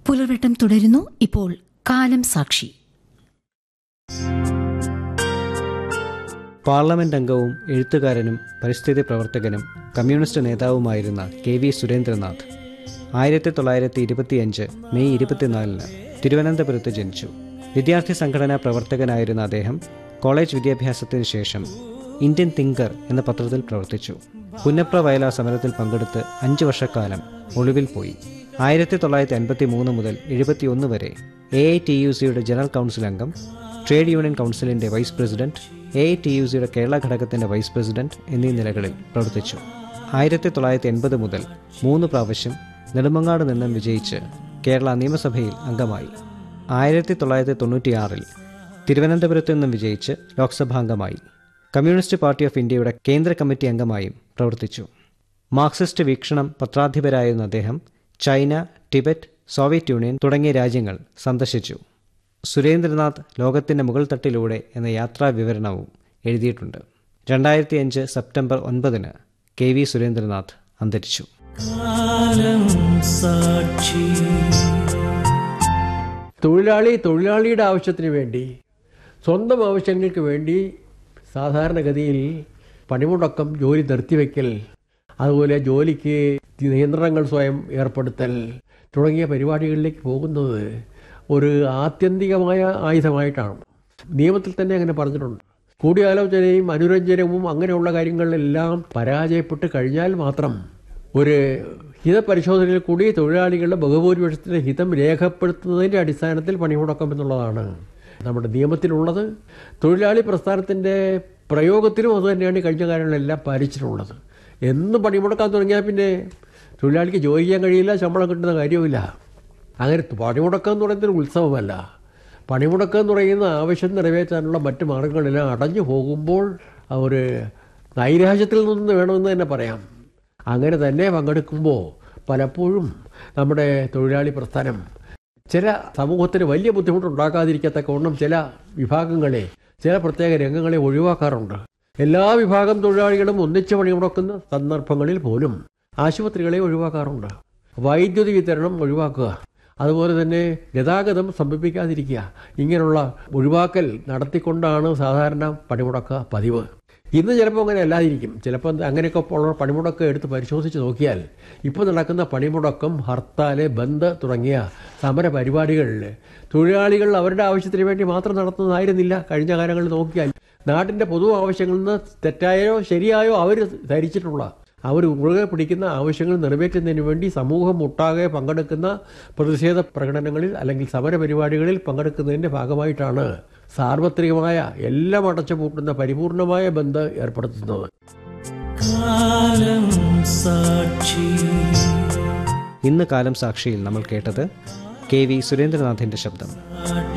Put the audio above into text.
പുലർവട്ടം തുടരുന്നു ഇപ്പോൾ കാലം സാക്ഷി പാർലമെന്റ് അംഗവും എഴുത്തുകാരനും പരിസ്ഥിതി പ്രവർത്തകനും കമ്മ്യൂണിസ്റ്റ് നേതാവുമായിരുന്ന കെ വി സുരേന്ദ്രനാഥ് ആയിരത്തി തൊള്ളായിരത്തി ഇരുപത്തിയഞ്ച് മെയ് ഇരുപത്തിനാലിന് തിരുവനന്തപുരത്ത് ജനിച്ചു വിദ്യാർത്ഥി സംഘടനാ പ്രവർത്തകനായിരുന്ന അദ്ദേഹം കോളേജ് വിദ്യാഭ്യാസത്തിന് ശേഷം ഇന്ത്യൻ തിങ്കർ എന്ന പത്രത്തിൽ പ്രവർത്തിച്ചു പുന്നപ്ര വയല സമരത്തിൽ പങ്കെടുത്ത് അഞ്ച് വർഷക്കാലം ഒളിവിൽ പോയി ആയിരത്തി തൊള്ളായിരത്തി അൻപത്തി മൂന്ന് മുതൽ എഴുപത്തിയൊന്ന് വരെ എ ഐ ടി യു സിയുടെ ജനറൽ കൗൺസിൽ അംഗം ട്രേഡ് യൂണിയൻ കൗൺസിലിന്റെ vice president A I T U സിയുടെ കേരള ഘടകത്തിന്റെ വൈസ് പ്രസിഡന്റ് എന്നീ നിലകളിൽ പ്രവർത്തിച്ചു ആയിരത്തി തൊള്ളായിരത്തി എൺപത് മുതൽ മൂന്ന് പ്രാവശ്യം നെടുമങ്ങാട് നിന്നും വിജയിച്ച് കേരള നിയമസഭയിൽ അംഗമായി ആയിരത്തി തൊള്ളായിരത്തി തൊണ്ണൂറ്റിയാറിൽ തിരുവനന്തപുരത്ത് നിന്നും വിജയിച്ച് ലോക്സഭാംഗമായി കമ്മ്യൂണിസ്റ്റ് പാർട്ടി ഓഫ് ഇന്ത്യയുടെ കേന്ദ്ര കമ്മിറ്റി അംഗമായും പ്രവർത്തിച്ചു മാർക്സിസ്റ്റ് വീക്ഷണം പത്രാധിപരായിരുന്ന അദ്ദേഹം ചൈന ടിബറ്റ് സോവിയറ്റ് യൂണിയൻ തുടങ്ങിയ രാജ്യങ്ങൾ സന്ദർശിച്ചു സുരേന്ദ്രനാഥ് ലോകത്തിൻ്റെ മുകൾ തട്ടിലൂടെ എന്ന യാത്രാ വിവരണവും എഴുതിയിട്ടുണ്ട് രണ്ടായിരത്തി അഞ്ച് സെപ്റ്റംബർ ഒൻപതിന് കെ വി സുരേന്ദ്രനാഥ് അന്തരിച്ചു തൊഴിലാളി തൊഴിലാളിയുടെ ആവശ്യത്തിന് വേണ്ടി സ്വന്തം ആവശ്യങ്ങൾക്ക് വേണ്ടി സാധാരണഗതിയിൽ പണിമുടക്കം ജോലി നിർത്തിവെക്കൽ അതുപോലെ ജോലിക്ക് നിയന്ത്രണങ്ങൾ സ്വയം ഏർപ്പെടുത്തൽ തുടങ്ങിയ പരിപാടികളിലേക്ക് പോകുന്നത് ഒരു ആത്യന്തികമായ ആയുധമായിട്ടാണ് നിയമത്തിൽ തന്നെ അങ്ങനെ പറഞ്ഞിട്ടുണ്ട് കൂടിയാലോചനയും അനുരഞ്ജനവും അങ്ങനെയുള്ള കാര്യങ്ങളിലെല്ലാം പരാജയപ്പെട്ട് കഴിഞ്ഞാൽ മാത്രം ഒരു ഹിതപരിശോധനയിൽ കൂടി തൊഴിലാളികളുടെ ബഹുഭൂരിപക്ഷത്തിൻ്റെ ഹിതം രേഖപ്പെടുത്തുന്നതിൻ്റെ അടിസ്ഥാനത്തിൽ പണിമുടക്കം എന്നുള്ളതാണ് നമ്മുടെ നിയമത്തിലുള്ളത് തൊഴിലാളി പ്രസ്ഥാനത്തിൻ്റെ പ്രയോഗത്തിലും അതുതന്നെയാണ് കഴിഞ്ഞ കാലങ്ങളിലെല്ലാം പാലിച്ചിട്ടുള്ളത് എന്ന് പണിമുടക്കാൻ തുടങ്ങിയാൽ പിന്നെ തൊഴിലാളിക്ക് ജോലി ചെയ്യാൻ കഴിയില്ല ശമ്പളം കിട്ടുന്ന കാര്യവുമില്ല അങ്ങനെ പണിമുടക്കം എന്ന് പറയുന്നത് ഒരു ഉത്സവമല്ല പണിമുടക്കം എന്ന് പറയുന്ന ആവശ്യം നിറവേറ്റാനുള്ള മറ്റ് മാർഗങ്ങളെല്ലാം അടഞ്ഞു പോകുമ്പോൾ ഒരു നൈരാശ്യത്തിൽ നിന്ന് വേണമെന്ന് തന്നെ പറയാം അങ്ങനെ തന്നെ പങ്കെടുക്കുമ്പോൾ പലപ്പോഴും നമ്മുടെ തൊഴിലാളി പ്രസ്ഥാനം ചില സമൂഹത്തിന് വലിയ ബുദ്ധിമുട്ടുണ്ടാക്കാതിരിക്കത്തക്കവണ്ണം ചില വിഭാഗങ്ങളെ ചില പ്രത്യേക രംഗങ്ങളെ ഒഴിവാക്കാറുണ്ട് എല്ലാ വിഭാഗം തൊഴിലാളികളും ഒന്നിച്ച് പണിമുടക്കുന്ന സന്ദർഭങ്ങളിൽ പോലും ആശുപത്രികളെ ഒഴിവാക്കാറുണ്ട് വൈദ്യുതി വിതരണം ഒഴിവാക്കുക അതുപോലെ തന്നെ ഗതാഗതം സംഭവിക്കാതിരിക്കുക ഇങ്ങനെയുള്ള ഒഴിവാക്കൽ നടത്തിക്കൊണ്ടാണ് സാധാരണ പണിമുടക്കുക പതിവ് ഇന്ന് ചിലപ്പോൾ അങ്ങനെ അല്ലാതിരിക്കും ചിലപ്പോൾ അങ്ങനെയൊക്കെ ഉള്ള പണിമുടക്കം എടുത്ത് പരിശോധിച്ച് നോക്കിയാൽ ഇപ്പോൾ നടക്കുന്ന പണിമുടക്കം ഹർത്താൽ ബന്ദ് തുടങ്ങിയ സമര പരിപാടികളിൽ തൊഴിലാളികൾ അവരുടെ ആവശ്യത്തിന് വേണ്ടി മാത്രം നടത്തുന്നതായിരുന്നില്ല കഴിഞ്ഞ കാലങ്ങളിൽ നോക്കിയാൽ നാട്ടിൻ്റെ പൊതു ആവശ്യങ്ങളിൽ നിന്ന് തെറ്റായോ ശരിയായോ അവർ ധരിച്ചിട്ടുള്ള അവർ മുറുകെ പിടിക്കുന്ന ആവശ്യങ്ങൾ നിറവേറ്റുന്നതിന് വേണ്ടി സമൂഹം ഒട്ടാകെ പങ്കെടുക്കുന്ന പ്രതിഷേധ പ്രകടനങ്ങളിൽ അല്ലെങ്കിൽ സമര പരിപാടികളിൽ പങ്കെടുക്കുന്നതിൻ്റെ ഭാഗമായിട്ടാണ് സാർവത്രികമായ എല്ലാം അടച്ചു പൂട്ടുന്ന പരിപൂർണമായ ബന്ധം ഏർപ്പെടുത്തുന്നത് ഇന്ന് കാലം സാക്ഷിയിൽ നമ്മൾ കേട്ടത് കെ വി സുരേന്ദ്രനാഥിന്റെ ശബ്ദം